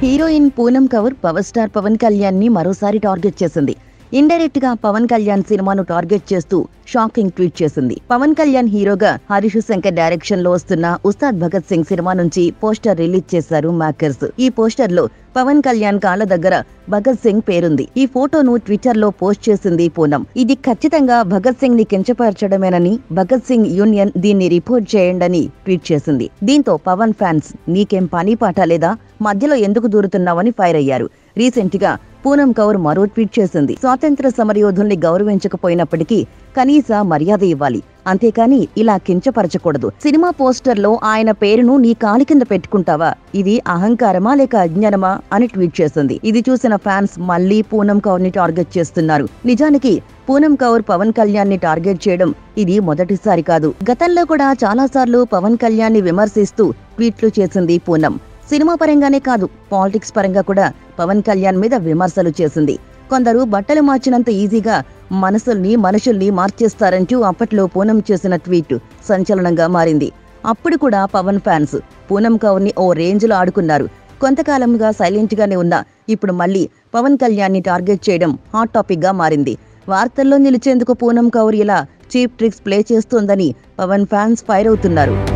heroine Poonam Kaur power star Pawan Kalyan ని మరోసారి target చేసింది ఇండైరెక్ట్ గా పవన్ కళ్యాణ్ సినిమాను టార్గెట్ చేస్తూ షాకింగ్ ట్వీట్ చేసింది పవన్ కళ్యాణ్ హీరోగా హరీష్ శంకర్ డైరెక్షన్ లో వస్తున్న ఉస్తాద్ భగత్ సింగ్ సినిమా నుంచి పోస్టర్ రిలీజ్ చేశారు మేకర్స్ ఈ పోస్టర్ లో పవన్ కళ్యాణ్ కాళ్ళ దగ్గర భగత్ సింగ్ పేరుంది ఈ ఫోటోను ట్విట్టర్ లో పోస్ట్ చేసింది పూనం ఇది ఖచ్చితంగా భగత్ సింగ్ ని కించపరచడమేనని భగత్ సింగ్ యూనియన్ దీన్ని రిపోర్ట్ చేయండని ట్వీట్ చేసింది దీంతో పవన్ ఫ్యాన్స్ నీకేం పని పాట లేదా మధ్యలో ఎందుకు దూరుతున్నావని ఫైర్ అయ్యారు రీసెంట్ గా పూనం కౌర్ మరో ట్వీట్ చేసింది స్వాతంత్ర సమరయోధుల్ని గౌరవించకపోయినప్పటికీ కనీస మర్యాద ఇవ్వాలి అంతేకాని ఇలా కించపరచకూడదు సినిమా పోస్టర్ లో ఆయన పేరును నీ కాలి కింద పెట్టుకుంటావా ఇది అహంకారమా లేక అజ్ఞానమా అని ట్వీట్ చేసింది ఇది చూసిన ఫ్యాన్స్ మళ్ళీ పూనం కౌర్ ని టార్గెట్ చేస్తున్నారు నిజానికి పూనం కౌర్ పవన్ కళ్యాణ్ ని టార్గెట్ చేయడం ఇది మొదటిసారి కాదు గతంలో కూడా చాలా సార్లు పవన్ కళ్యాణ్ ని విమర్శిస్తూ ట్వీట్లు చేసింది పూనం సినిమా పరంగానే కాదు పాలిటిక్స్ పరంగా కూడా పవన్ కళ్యాణ్ మీద విమర్శలు చేసింది కొందరు బట్టలు మార్చినంత ఈజీగా మనసుల్ని మనుషుల్ని మార్చేస్తారంటూ అప్పట్లో పూనం చేసిన ట్వీట్ సంచలనంగా మారింది అప్పుడు కూడా పవన్ ఫ్యాన్స్ పూనం కౌర్ ని ఓ రేంజ్ లో ఆడుకున్నారు కొంతకాలంగా సైలెంట్ గానే ఉన్న ఇప్పుడు మళ్ళీ పవన్ కళ్యాణ్ ని టార్గెట్ చేయడం హాట్ టాపిక్ గా మారింది వార్తల్లో నిలిచేందుకు పూనం కౌర్ ఇలా చీప్ ట్రిక్స్ ప్లే చేస్తోందని పవన్ ఫ్యాన్స్ ఫైర్ అవుతున్నారు